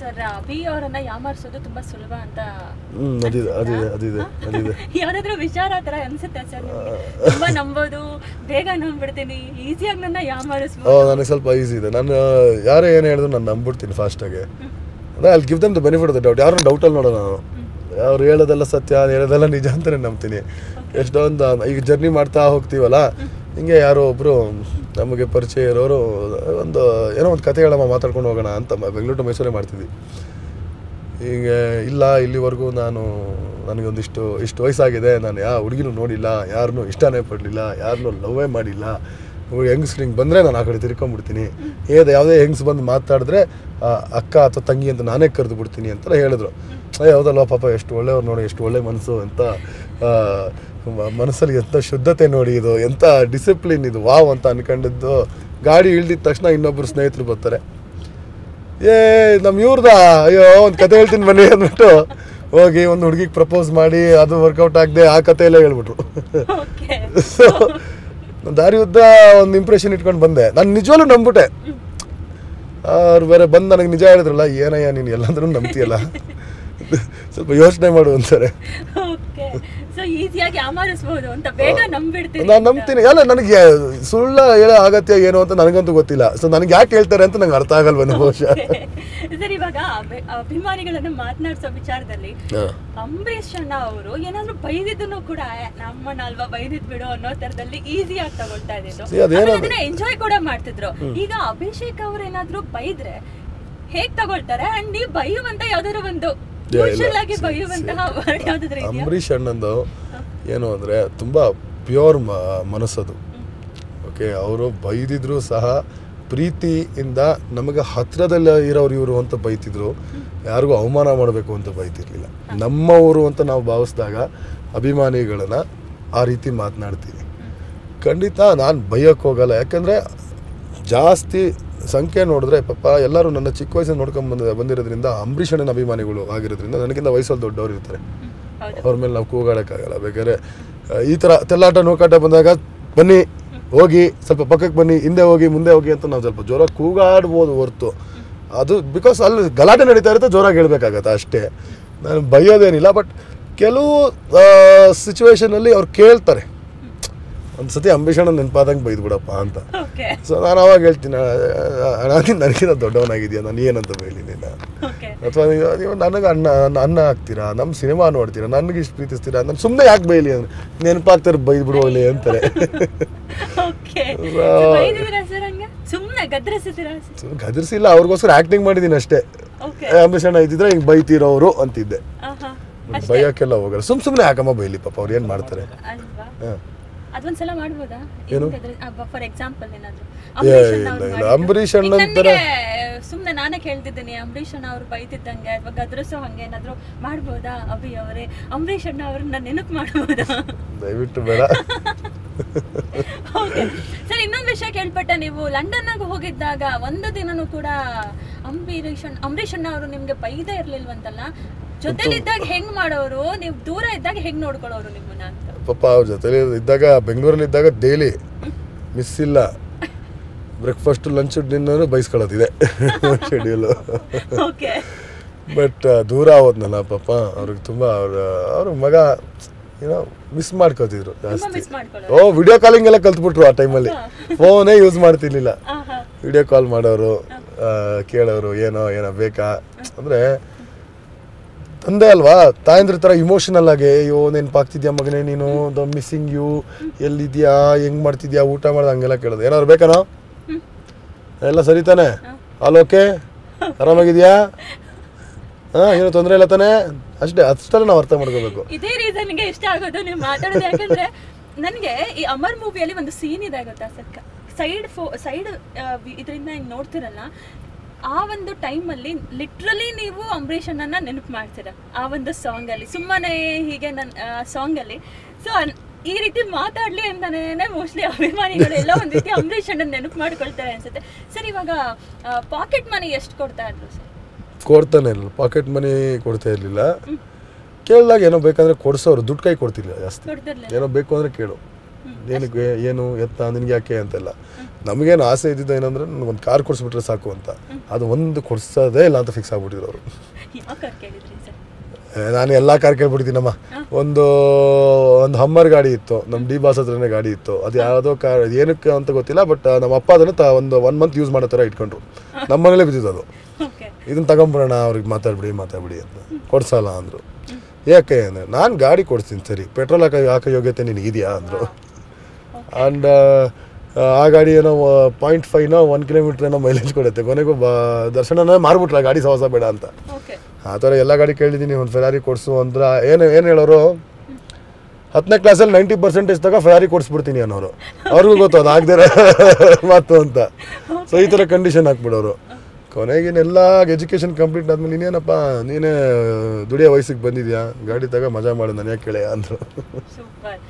Sir Abhi ಅವರನ್ನ ಯಾಮಾರಿಸೋದು ತುಂಬಾ ಸುಲಭ ಅಂತ ಹ್ಮ್ ಅದಿದೆ ಅದಿದೆ ಅದಿದೆ ಅದಿದೆ ಯಾವ್ದಾದ್ರು ವಿಚಾರ ಆ ಥರ ಅನ್ಸುತ್ತೆ ಸರ್ ನಿಮ್ಗೆ ತುಂಬಾ ನಂಬೋದು ಬೇಗ ನಂಬ್ಬಿಡ್ತೀನಿ ಈಸಿಯಾಗಿ ನನ್ನ ಓ ಯಾಮಾರಿಸ್ಬೋದು ನನಗೆ ಸ್ವಲ್ಪ ಈಸಿ ಇದೆ ನಾನು ಯಾರೇ ಏನು ಹೇಳಿದ್ರು ನಾನು ನಂಬಿಡ್ತೀನಿ ಫಾಸ್ಟಾಗಿ ಅದೇ ಅಲ್ಲಿ give them the benefit of the doubt ಯಾರನ್ನ ಡೌಟಲ್ಲಿ ನೋಡೋಣ ನಾನು ಅವ್ರು ಹೇಳೋದೆಲ್ಲ ಸತ್ಯ ಹೇಳೋದೆಲ್ಲ ನಿಜ ಅಂತಲೇ ನಂಬ್ತೀನಿ ಎಷ್ಟೊಂದು ಈಗ ಜರ್ನಿ ಮಾಡ್ತಾ ಹೋಗ್ತೀವಲ್ಲ ಹಿಂಗೆ ಯಾರೋ ಒಬ್ಬರು ನಮಗೆ ಪರಿಚಯ ಇರೋರು ಒಂದು ಏನೋ ಒಂದು ಕತೆ ಹೇಳಮ್ಮ ಮಾತಾಡ್ಕೊಂಡು ಹೋಗೋಣ ಅಂತ ಮ- ಬೆಂಗಳೂರು ಟು ಮೈಸೂರೇ ಮಾಡ್ತಿದ್ವಿ ಹೀಗೆ ಇಲ್ಲ ಇಲ್ಲಿವರೆಗೂ ನಾನು ನನಗೊಂದಿಷ್ಟು ಇಷ್ಟು ವಯಸ್ಸಾಗಿದೆ ನಾನು ಯಾವ ಹುಡುಗಿನೂ ನೋಡಿಲ್ಲ ಯಾರನ್ನೂ ಇಷ್ಟನೇ ಪಡಲಿಲ್ಲ ಯಾರನ್ನೂ ಲವ್ವೇ ಮಾಡಿಲ್ಲ ಹೆಂಗಸ್ರು ಹಿಂಗೆ ಬಂದರೆ ನಾನು ಆ ಕಡೆ ತಿರ್ಕೊಂಡ್ಬಿಡ್ತೀನಿ ಏದು ಯಾವುದೇ ಹೆಂಗ್ಸ್ ಬಂದು ಮಾತಾಡಿದ್ರೆ ಆ, ಅಕ್ಕ ಅಥವಾ ತಂಗಿ ಅಂತ ನಾನೇ ಕರೆದು ಬಿಡ್ತೀನಿ ಅಂತ ಹೇಳಿದ್ರು ಏ ಹೌದಲ್ವ ಪಾಪ ಎಷ್ಟು ಒಳ್ಳೆಯವ್ರು ನೋಡಿ ಎಷ್ಟು ಒಳ್ಳೆ ಮನಸ್ಸು ಅಂತ ಆ, ಮ- ಮನಸ್ಸಲ್ಲಿ ಎಂಥ ಶುದ್ಧತೆ ನೋಡಿ ಇದು ಎಂಥ ಡಿಸಿಪ್ಲಿನ್ ಇದು ವಾವ್ ಅಂತ ಅನ್ಕೊಂಡಿದ್ದು ಗಾಡಿ ಇಳ್ದಿದ ತಕ್ಷಣ ಇನ್ನೊಬ್ಬರು ಸ್ನೇಹಿತರು ಬರ್ತಾರೆ ಏ ನಮ್ಮ ಇವ್ರದ ಅಯ್ಯೋ ಒಂದು ಕತೆ ಹೇಳ್ತೀನಿ ಬನ್ನಿ ಅಂದ್ಬಿಟ್ಟು ಹೋಗಿ ಒಂದು ಹುಡುಗಿಗೆ ಪ್ರಪೋಸ್ ಮಾಡಿ ಅದು ವರ್ಕೌಟ್ ಆಗದೆ ಆ ಕತೆ ಎಲ್ಲ ಹೇಳ್ಬಿಟ್ರು ಓಕೆ ಸೊ ದಾರಿ ಉದ್ದ ಒಂದು ಇಂಪ್ರೆಷನ್ ಇಟ್ಕೊಂಡು ಬಂದೆ ನಾನು ನಿಜವಾಗ್ಲೂ ನಂಬಿಟ್ಟೆ ಅವ್ರು ಬೇರೆ ಬಂದು ನನಗೆ ನಿಜ ಹೇಳಿದ್ರಲ್ಲ ಏನಯ್ಯ ನೀನು ಎಲ್ಲಂದ್ರೂ ನಂಬ್ತೀಯಲ್ಲ ಸ್ವಲ್ಪ ಯೋಚನೆ ಮಾಡು ಅಂತಾರೆ ಓಕೆ ಸೊ ಈಸಿಯಾಗಿ ಯಾಮಾರಿಸ್ಬೋದು ಅಂತ ಬೇಗ ನಂಬಿಡ್ತೀನಿ ನಾನು ನಂಬ್ತೀನಿ ಅಲ್ಲ ನನಗೆ ಸುಳ್ಳ ಹೇಳೋ ಅಗತ್ಯ ಏನು ಅಂತ ನನಗಂತೂ ಗೊತ್ತಿಲ್ಲ ಸೊ ನನಗೆ ಯಾಕೆ ಹೇಳ್ತಾರೆ ಅಂತ ನಂಗೆ ಅರ್ಥ ಆಗಲ್ವೇನೋ ಬಹುಶಃ ಸರ್ ಇವಾಗ ಅಭಿ- ಅಭಿಮಾನಿಗಳನ್ನ ಮಾತನಾಡಿಸೋ ವಿಚಾರದಲ್ಲಿ ಹಾ. ಅಂಬರೀಷ್ ಅಣ್ಣ ಅವರು ಏನಾದ್ರೂ ಬೈದಿದ್ದನ್ನು ಕೂಡ "ಏ, ನಮ್ಮಣ್ಣ ಅಲ್ವಾ ಬೈದಿದ್ ಬಿಡು ಅನ್ನೋ ತರದಲ್ಲಿ ಈಸಿಯಾಗಿ ತಗೊಳ್ತಾ ಇದ್ದಿದ್ದು See, ಅದೇನದು- ಆಮೇಲೆ ಅದನ್ನ ಎಂಜಾಯ್ ಕೂಡ ಮಾಡ್ತಿದ್ರು ಈಗ ಅಭಿಷೇಕ್ ಅವ್ರು ಏನಾದ್ರೂ ಬೈದ್ರೆ ಹೇಗ್ ತಗೊಳ್ತಾರೆ ಅಂಡ್ ನೀವು ಬೈಯುವಂತ ಯಾವ್ದಾದ್ರು ಒಂದು ಇಲ್ಲ. ಯೂಶಲ್ ಆಗಿ ಬೈಯುವಂತಹ word ಯಾವ್ದಾದ್ರು ಇದೆಯಾ ಅಂಬರೀಷ್ ಅಣ್ಣಂದು ಏನು ಅಂದರೆ ತುಂಬ ಪ್ಯೂರ್ ಮನಸ್ಸದು ಓಕೆ ಅವರು ಬೈದಿದ್ರು ಸಹ ಪ್ರೀತಿಯಿಂದ ನಮಗೆ ಹತ್ರದಲ್ಲಿ ಇರೋರು ಇವರು ಅಂತ ಬೈತಿದ್ರು ಯಾರಿಗೂ ಅವಮಾನ ಮಾಡಬೇಕು ಅಂತ ಬೈತಿರ್ಲಿಲ್ಲ ನಮ್ಮವರು ಅಂತ ನಾವು ಭಾವಿಸಿದಾಗ ಅಭಿಮಾನಿಗಳನ್ನ ಆ ರೀತಿ ಮಾತನಾಡ್ತೀವಿ ಖಂಡಿತ ನಾನು ಬೈಯೋಕ್ಕೆ ಹೋಗಲ್ಲ ಯಾಕಂದರೆ ಜಾಸ್ತಿ ಸಂಖ್ಯೆ ನೋಡಿದ್ರೆ ಪಾಪ ಎಲ್ಲರೂ ನನ್ನ ಚಿಕ್ಕ ವಯಸ್ಸಲ್ಲಿ ನೋಡ್ಕೊಂಡು ಬಂದ ಬಂದಿರೋದ್ರಿಂದ ಅಂಬರೀಷ್ ಅಣ್ಣನ ಅಭಿಮಾನಿಗಳು ಆಗಿರೋದ್ರಿಂದ ನನಗಿಂತ ವಯಸ್ಸಲ್ಲಿ ದೊಡ್ಡವರು ಇರ್ತಾರೆ ಹೌದು ಅವ್ರ ಮೇಲೆ ನಾವು ಕೂಗಾಡೋಕ್ಕಾಗಲ್ಲ ಬೇಕಾದ್ರೆ ಆ, ಈ ಥರ ತೆಲ್ಲಾಟ ನೂಕಾಟ ಬಂದಾಗ ಬನ್ನಿ ಹೋಗಿ ಸ್ವಲ್ಪ ಪಕ್ಕಕ್ಕೆ ಬನ್ನಿ ಹಿಂದೆ ಹೋಗಿ ಮುಂದೆ ಹೋಗಿ ಅಂತ ನಾವು ಸ್ವಲ್ಪ ಜೋರಾಗಿ ಕೂಗಾಡ್ಬೋದು ಹೊರ್ತು ಅದು ಬಿಕಾಸ್ ಅಲ್ಲಿ ಗಲಾಟೆ ನಡೀತಾ ಇರುತ್ತೆ ಜೋರಾಗಿ ಹೇಳ್ಬೇಕಾಗತ್ತೆ ಅಷ್ಟೇ ನಾನು ಬೈಯೋದೇನಿಲ್ಲ ಬಟ್ ಕೆಲವು ಸಿಚುವೇಶನಲ್ಲಿ ಅವ್ರು ಕೇಳ್ತಾರೆ ಒಂದು ಸತಿ ಅಂಬರೀಷಣ್ಣ ನೆನಪಾದಂಗೆ ಬೈದು ಬಿಡಪ್ಪ ಅಂತ ಓಕೆ ಸೊ ನಾನು ಅವಾಗ ಹೇಳ್ತೀನಿ ಅಣ್ಣ ನೀನು ನನಗಿಂತ ದೊಡ್ಡವನಾಗಿದೆಯಾ ನಾನು ಏನಂತ ಬೈಲಿ ನಿನ್ನ ಓಕೆ ಅಥವಾ ನೀವು ನೀವು ನನಗೆ ಅನ್ನ ಅನ್ನ- ಅನ್ನ ಹಾಕ್ತೀರಾ ನಮ್ಮ ಸಿನಿಮಾ ನೋಡ್ತೀರಾ ನನಗೆ ಇಷ್ಟು ಪ್ರೀತಿಸ್ತೀರಾ ನಾನು ಸುಮ್ಮನೆ ಯಾಕೆ ಬೈಲಿ ಅಂದ್ರೆ ನೆನಪಾಗ್ತಾರೆ ಬೈದು ಬಿಡುವಲ್ಲಿ ಅಂತಾರೆ ಓಕೆ So- ಬೈದಿದ್ದೀರಾ ಸರ್ ಹಂಗೆ ಸುಮ್ಮನೆ ಗದ್ರಿಸಿದ್ದೀರಾ ಗದರ್ಸಿಲ್ಲ ಅವ್ರಿಗೋಸ್ಕರ ಆ್ಯಕ್ಟಿಂಗ್ ಮಾಡಿದ್ದೀನಿ ಅಷ್ಟೇ ಓಕೆ ಏ, ಅಂಬರೀಷ್ ಅಣ್ಣ ಇದ್ದಿದ್ರೆ ಹಿಂಗೆ ಬೈತಿರೋರು ಅಂತಿದ್ದೆ ಆಹಾ ಬೈಯೋಕ್ಕೆಲ್ಲ ಹೋಗಲ್ಲ ಸುಮ್ ಸುಮ್ಮನೆ ಯಾಕಮ್ಮ ಬೈಲಿ ಪಾಪ ಅವ್ರು ಏನು ಮಾಡ್ತಾರೆ ಅಲ್ವಾ ಹಾಂ ಅದೊಂದ್ಸಲ ಮಾಡ್ಬೋದಾ ಏನು? ಫಾರ್ ಎಕ್ಸಾಂಪಲ್ ಏನಾದ್ರು ಏ, ಇಲ್ಲ, ಇಲ್ಲ. ಅಂಬರೀಷ್ ಅಣ್ಣನ್ ತರ- ಸುಮ್ನೆ ನಾನೇ ಕೇಳ್ತಿದ್ದೀನಿ ಅಂಬರೀಷ್ ಅಣ್ಣ ಅವ್ರು ಬೈತಿದ್ದಂಗೆ ಅಥವಾ ಗದ್ರಸೋ ಹಂಗೆ ಏನಾದ್ರು ಮಾಡ್ಬೋದಾ ಅಭಿ ಅವರೇ ಅಂಬರೀಷ್ ಅಣ್ಣ ಅವ್ರನ್ನ ನೆನಪು ಮಾಡ್ಬೋದಾ ದಯವಿಟ್ಟು ಬೇಡ ಸರ್ ಇನ್ನೊಂದು ವಿಷಯ ಕೇಳ್ಪಟ್ಟೆ ನೀವು ಲಂಡನ್ಗೆ ಹೋಗಿದ್ದಾಗ ಒಂದು ದಿನನೂ ಕೂಡ ಅಂಬರೀಷ್ ಅಣ್ಣ ಅಂಬರೀಷ್ ಅಣ್ಣ ಅವರು ನಿಮ್ಗೆ ಬೈದೇ ಇರ್ಲಿಲ್ವಂತಲ್ಲ ಜೊತೆಲಿದ್ದಾಗ ಹೆಂಗ್ ಮಾಡೋರು ನೀವು ದೂರ ಇದ್ದಾಗ ಹೆಂಗ್ ನೋಡ್ಕೊಳ್ಳೋರು ನಿಮ್ಮನ್ನ ಅಂತ ಪಾಪ ಅವ್ರ ಜೊತೆಲಿ ಇದ್ದಾಗ ಬೆಂಗಳೂರಲ್ಲಿ ಇದ್ದಾಗ ಡೈಲಿ ಮಿಸ್ ಇಲ್ಲ ಬ್ರೇಕ್ಫಾಸ್ಟ್ ಲಂಚ್ ಡಿನ್ನರು ಬೈಸ್ಕೊಳ್ಳೋದಿದೆ ಶೆಡ್ಯೂಲು ಓಕೆ ಬಟ್ ದೂರ ಹೋದ್ನಲ್ಲ ಪಾಪ ಅವ್ರಿಗೆ ತುಂಬ ಅವ್ರ ಅವ್ರ ಮಗ ಏನೋ ಮಿಸ್ ಮಾಡ್ಕೋತಿದ್ರು ಜಾಸ್ತಿ miss ಮಾಡ್ಕೊಳ್ಳೋರು. ಓ ವಿಡಿಯೋ ಕಾಲಿಂಗ್ ಎಲ್ಲ ಕಲ್ತ್ಬಿಟ್ರು ಆ ಟೈಮಲ್ಲಿ ಫೋನೇ ಯೂಸ್ ಮಾಡ್ತಿರ್ಲಿಲ್ಲ ಆಹಾ ವಿಡಿಯೋ ಕಾಲ್ ಮಾಡೋರು ಆ, ಕೇಳೋರು ಏನೋ ಏನೋ ಬೇಕಾ ಅಂದರೆ ತಂದೆ ಅಲ್ವಾ ತಾಯಂದ್ರ ಥರ ಇಮೋಷನಲ್ ಆಗಿ ಅಯ್ಯೋ ನೆನಪಾಗ್ತಿದ್ಯಾ ಮಗನೇ ನೀನು ಮಿಸ್ಸಿಂಗ್ ಯು ಎಲ್ಲಿದ್ಯಾ ಹೆಂಗ್ ಮಾಡ್ತಿದ್ಯಾ ಊಟ ಮಾಡ್ದೆ ಹಂಗೆಲ್ಲ ಕೇಳೋದು ಏನಾದ್ರು ಬೇಕಾನೋ ಎಲ್ಲ ಸರಿ ತಾನೆ ಆಲ್ ಓಕೆ ಆರಾಮಾಗಿದ್ಯಾ ಹಾಂ ಏನೋ ತೊಂದರೆ ಇಲ್ಲ ತಾನೆ ಅಷ್ಟೇ ಅಷ್ಟೆಲ್ಲ ನಾವು ಅರ್ಥ ಮಾಡ್ಕೋಬೇಕು ಇದೇ ರೀಸನ್ಗೆ ಇಷ್ಟ ಆಗೋದು ನೀವು ಮಾತಾಡೋದು ಯಾಕಂದ್ರೆ ನನಗೆ ಈ ಅಮರ್ ಮೂವಿಯಲ್ಲಿ ಒಂದು ಸೀನ್ ಇದೆ ಗೊತ್ತಾ ಸರ್ ಸೈಡ್ ಫೋ ಸೈಡ್ ಇದರಿಂದ ಹಿಂಗೆ ನೋಡ್ತಿರಲ್ಲ ಆ ಒಂದು ಟೈಮಲ್ಲಿ ಲಿಟ್ರಲಿ ನೀವು ಅಂಬರೀಷ್ ಅಣ್ಣನ ನೆನಪು ಮಾಡ್ತೀರ ಆ ಒಂದು ಸಾಂಗಲ್ಲಿ ಸುಮ್ಮನೆ ಹೀಗೆ ನನ್ನ ಸಾಂಗಲ್ಲಿ ಸೊ ಈ ರೀತಿ ಮಾತಾಡ್ಲಿ ಅಂತಾನೆ ಮೋಸ್ಟ್ಲಿ ಅಭಿಮಾನಿಗಳು ಎಲ್ಲ ಒಂದು ರೀತಿ ಅಂಬರೀಷ್ ಅಣ್ಣನ ನೆನಪು ಮಾಡ್ಕೊಳ್ತಾರೆ ಅನ್ಸುತ್ತೆ ಸರ್ ಇವಾಗ ಪಾಕೆಟ್ ಮನಿ ಎಷ್ಟು ಕೊಡ್ತಾ ಇದ್ರು ಸರ್ ಕೊಡ್ತಾನೆ ಇಲ್ಲ ಪಾಕೆಟ್ ಮನಿ ಕೊಡ್ತಾ ಇರಲಿಲ್ಲ ಕೇಳಿದಾಗ ಏನೋ ಬೇಕಂದ್ರೆ ಕೊಡ್ಸೋರು ದುಡ್ಡು ಕೈ ಕೊಡ್ತಿರ್ಲಿಲ್ಲ ಜಾಸ್ತಿ ಕೊಡ್ತಿರ್ಲಿಲ್ಲ ಏನೋ ಬೇಕು ಅಂದರೆ ಕೇಳು ಏನಕ್ಕೆ ಏನು ಎತ್ತ ನಿನ್ಗೆ ಯಾಕೆ ಅಂತೆಲ್ಲ ನಮಗೇನು ಆಸೆ ಇದ್ದಿದ್ದು ಏನಂದ್ರೆ ಒಂದು ಕಾರ್ ಕೊಡಿಸ್ಬಿಟ್ರೆ ಸಾಕು ಅಂತ ಅದು ಒಂದು ಕೊಡ್ಸೋದೇ ಇಲ್ಲ ಅಂತ ಫಿಕ್ಸ್ ಆಗ್ಬಿಟ್ಟಿದ್ರು ಅವರು ಯಾವ ಕಾರ್ ಕೇಳಿದ್ರಿ ಸರ್ ಏ, ನಾನು ಎಲ್ಲ ಕಾರ್ ಕೇಳ್ಬಿಡ್ತೀನಮ್ಮ ಒಂದು ಒಂದು ಹಮ್ಮರ್ ಗಾಡಿ ಇತ್ತು ನಮ್ಮ ಡಿ ಬಾಸ್ ಹತ್ರನೇ ಗಾಡಿ ಇತ್ತು ಅದು ಯಾವುದೋ ಕಾರ್ ಏನಕ್ಕೆ ಅಂತ ಗೊತ್ತಿಲ್ಲ ಬಟ್ ನಮ್ಮ ಅಪ್ಪ ಅದನ್ನು ತ ಒಂದು ಒನ್ ಮಂತ್ ಯೂಸ್ ಮಾಡೋ ಥರ ಇಟ್ಕೊಂಡ್ರು ನಮ್ಮ ಮನೇಲೇ ಬಿದ್ದಿದ್ದು ಅದು ಓಕೆ ಇದನ್ನ ತಗೊಂಬಿಡೋಣ ಅವ್ರಿಗೆ ಮಾತಾಡ್ಬಿಡಿ ಮಾತಾಡ್ಬಿಡಿ ಅಂತ ಕೊಡ್ಸಲ್ಲ ಅಂದರು ಯಾಕೆ ಅಂದರೆ ನಾನು ಗಾಡಿ ಕೊಡ್ತೀನಿ ಸರಿ ಪೆಟ್ರೋಲ್ ಹಾಕೋ ಹಾಕೋ ಯೋಗ್ಯತೆ ನಿನಗೆ ಇದೆಯಾ ಅಂದರು ಆ್ಯಂಡ್ ಆ ಗಾಡಿ ಏನೋ ಪಾಯಿಂಟ್ ಫೈವ್ನೋ ಒನ್ ಕಿಲೋಮೀಟ್ರ್ ಏನೋ ಮೈಲೇಜ್ ಕೊಡುತ್ತೆ ಕೊನೆಗೂ ಬ ದರ್ಶನನೇ ಮಾರ್ಬಿಟ್ರ ಗಾಡಿ ಸಹವಾಸ ಬೇಡ ಅಂತ ಓಕೆ ಆ ಥರ ಎಲ್ಲ ಗಾಡಿ ಕೇಳಿದ್ದೀನಿ ಒಂದು ಫೆರಾರಿ ಕೊಡಿಸು ಅಂದ್ರೆ ಏನು ಏನು ಹೇಳೋರು ಹತ್ತನೇ ಕ್ಲಾಸಲ್ಲಿ ನೈಂಟಿ ಪರ್ಸೆಂಟೇಜ್ ತಗೋ ಫೆರಾರಿ ಕೊಡಿಸ್ಬಿಡ್ತೀನಿ ಅನ್ನೋರು ಅವ್ರಿಗೂ ಗೊತ್ತು ಅದು ಆಗದೆ ಮಾತು ಅಂತ ಸೊ ಈ ಥರ ಕಂಡೀಷನ್ ಹಾಕ್ಬಿಡೋರು ಕೊನೆಗೇನೆಲ್ಲ ಎಜುಕೇಷನ್ ಕಂಪ್ಲೀಟ್ ಆದ್ಮೇಲೆ ಇನ್ನೇನಪ್ಪ ನೀನೇ ದುಡಿಯೋ ವಯಸ್ಸಿಗೆ ಬಂದಿದ್ಯಾ ಗಾಡಿ ತಗೋ ಮಜಾ ಮಾಡು ನಾನು ಯಾಕೆ ಕೇಳೆ ಅಂದರು ಸೂಪರ್